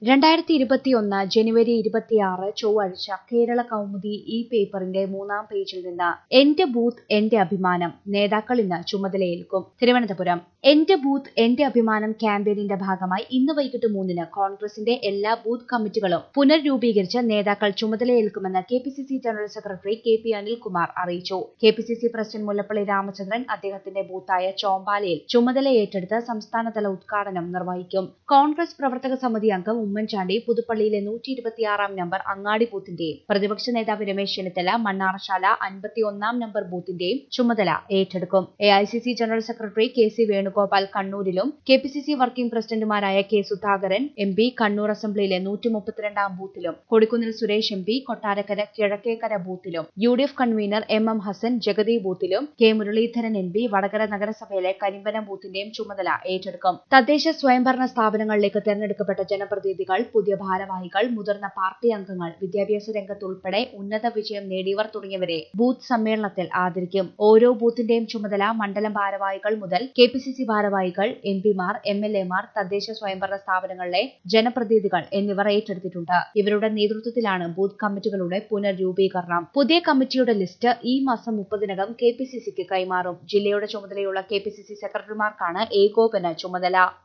രണ്ടായിരത്തി ഇരുപത്തിയൊന്ന് ജനുവരി ഇരുപത്തിയാറ് ചൊവ്വാഴ്ച കേരള കൗമുദി ഈ പേപ്പറിന്റെ മൂന്നാം പേജിൽ നിന്ന് എന്റെ ബൂത്ത് എന്റെ അഭിമാനം നേതാക്കൾ ഇന്ന് ചുമതലയേൽക്കും തിരുവനന്തപുരം എന്റെ ബൂത്ത് എന്റെ അഭിമാനം ക്യാമ്പയിനിന്റെ ഭാഗമായി ഇന്ന് വൈകിട്ട് മൂന്നിന് കോൺഗ്രസിന്റെ എല്ലാ ബൂത്ത് കമ്മിറ്റികളും പുനർരൂപീകരിച്ച് നേതാക്കൾ ചുമതലയേൽക്കുമെന്ന് K P C C general secretary K P Anilkumar അറിയിച്ചു K P C C president Mullappally Ramachandran അദ്ദേഹത്തിന്റെ ബൂത്തായ ചോമ്പാലയിൽ ചുമതല ഏറ്റെടുത്ത് സംസ്ഥാനതല ഉദ്ഘാടനം നിർവഹിക്കും കോൺഗ്രസ് പ്രവർത്തക സമിതി അംഗം ഉമ്മൻചാണ്ടി പുതുപ്പള്ളിയിലെ നൂറ്റി ഇരുപത്തിയാറാം നമ്പർ അങ്ങാടി ബൂത്തിന്റെയും പ്രതിപക്ഷ നേതാവ് രമേശ് ചെന്നിത്തല മണ്ണാറശാല അൻപത്തിയൊന്നാം നമ്പർ ബൂത്തിന്റെയും ചുമതല ഏറ്റെടുക്കും A I C C general secretary K C Venugopal കണ്ണൂരിലും K P C C working പ്രസിഡന്റുമാരായ K Sudhakaran M P Kannur അസംബ്ലിയിലെ നൂറ്റി മുപ്പത്തിരണ്ടാം ബൂത്തിലും കൊടിക്കുന്നിൽ സുരേഷ് എം പി കൊട്ടാരക്കര കിഴക്കേക്കര ബൂത്തിലും U D F convener M M Hassan Jagathy ബൂത്തിലും K Muraleedharan M P Vadakara നഗരസഭയിലെ കരിമ്പനം ബൂത്തിന്റെയും ചുമതല ഏറ്റെടുക്കും തദ്ദേശ സ്വയംഭരണ സ്ഥാപനങ്ങളിലേക്ക് തെരഞ്ഞെടുക്കപ്പെട്ട ജനപ്രതിനിധികൾ പുതിയ ഭാരവാഹികൾ മുതിർന്ന പാർട്ടി അംഗങ്ങൾ വിദ്യാഭ്യാസ രംഗത്തുൾപ്പെടെ ഉന്നത വിജയം നേടിയവർ തുടങ്ങിയവരെ ബൂത്ത് സമ്മേളനത്തിൽ ആദരിക്കും ഓരോ ബൂത്തിന്റെയും ചുമതല മണ്ഡലം ഭാരവാഹികൾ മുതൽ കെ പി സി സി ഭാരവാഹികൾ എം പിമാർ എം എൽ എമാർ തദ്ദേശ സ്വയംഭരണ സ്ഥാപനങ്ങളിലെ ജനപ്രതിനിധികൾ എന്നിവർ ഏറ്റെടുത്തിട്ടുണ്ട് ഇവരുടെ നേതൃത്വത്തിലാണ് ബൂത്ത് കമ്മിറ്റികളുടെ പുനർരൂപീകരണം പുതിയ കമ്മിറ്റിയുടെ ലിസ്റ്റ് ഈ മാസം മുപ്പതിനകം കെ പി സി സിക്ക് കൈമാറും ജില്ലയുടെ ചുമതലയുള്ള കെ പി സി സി സെക്രട്ടറിമാർക്കാണ് ഏകോപന ചുമതല